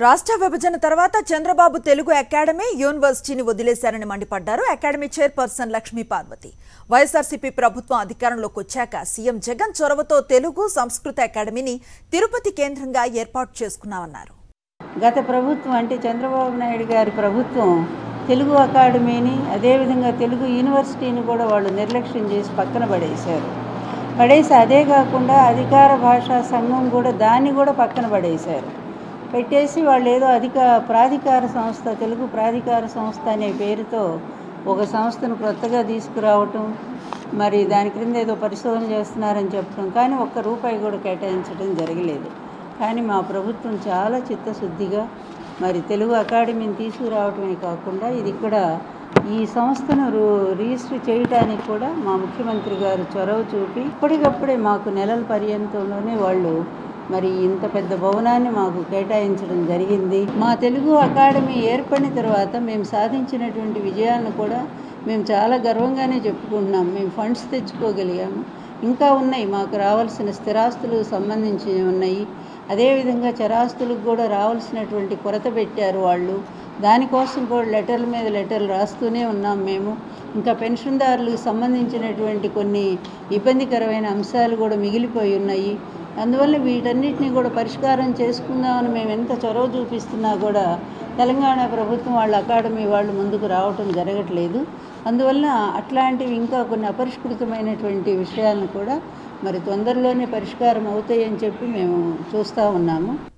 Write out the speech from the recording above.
రాష్ట్ర విభజన తర్వాత చంద్రబాబు తెలుగు అకాడమీ యూనివర్సిటీని వదిలేశారని మండిపడ్డారు academy chairperson Lakshmi Parvathi YSRCP ప్రభుత్వం అధికారంలోకి వచ్చాక సీఎం జగన్ చొరవతో తెలుగు సంస్కృత అకాడమీని తిరుపతి కేంద్రంగా ఏర్పాటు చేసుకున్నామన్నారు గత ప్రభుత్వం అంటే చంద్రబాబు నాయుడు గారి ప్రభుత్వం తెలుగు అకాడమీని అదేవిధంగా తెలుగు యూనివర్సిటీని కూడా వాళ్ళు నిర్లక్ష్యం చేసి పక్కన పడేశారు పడేసి అదే కాకుండా అధికార భాషా సంఘం కూడా దాన్ని కూడా పక్కన పడేశారు పెట్టేసి వాళ్ళు ఏదో అధిక ప్రాధికార సంస్థ తెలుగు ప్రాధికార సంస్థ అనే పేరుతో ఒక సంస్థను కొత్తగా తీసుకురావటం మరి దాని క్రింద ఏదో పరిశోధన చేస్తున్నారని చెప్పడం కానీ ఒక్క రూపాయి కూడా కేటాయించడం జరగలేదు కానీ మా ప్రభుత్వం చాలా చిత్తశుద్ధిగా మరి తెలుగు అకాడమీని తీసుకురావటమే కాకుండా ఇది ఇక్కడ ఈ సంస్థను రు- రిజిస్టర్ చేయడానికి కూడా మా ముఖ్యమంత్రి గారు చొరవ చూపి ఇప్పటికప్పుడే మాకు నెలల పర్యంతంలోనే వాళ్ళు మరి ఇంత పెద్ద భవనాన్ని మాకు కేటాయించడం జరిగింది మా తెలుగు అకాడమీ ఏర్పడిన తర్వాత మేము సాధించినటువంటి విజయాలను కూడా మేము చాలా గర్వంగానే చెప్పుకుంటున్నాం మేము ఫండ్స్ తెచ్చుకోగలిగాము ఇంకా ఉన్నాయి మాకు రావాల్సిన స్థిరాస్తులు సంబంధించి ఉన్నాయి అదేవిధంగా చరాస్తులకు కూడా రావాల్సినటువంటి కొరత పెట్టారు వాళ్ళు దానికోసం కూడా లెటర్ల మీద లెటర్లు రాస్తూనే ఉన్నాం మేము ఇంకా పెన్షన్దారులకు సంబంధించినటువంటి కొన్ని ఇబ్బందికరమైన అంశాలు కూడా మిగిలిపోయి ఉన్నాయి అందువల్ల వీటన్నిటిని కూడా పరిష్కారం చేసుకుందామని మేము ఎంత చొరవ చూపిస్తున్నా కూడా తెలంగాణ ప్రభుత్వం వాళ్ళ అకాడమీ వాళ్ళు ముందుకు రావటం జరగట్లేదు అందువల్ల అట్లాంటివి ఇంకా కొన్ని అపరిష్కృతమైనటువంటి విషయాలను కూడా మరి తొందరలోనే పరిష్కారం అవుతాయని చెప్పి మేము చూస్తూ ఉన్నాము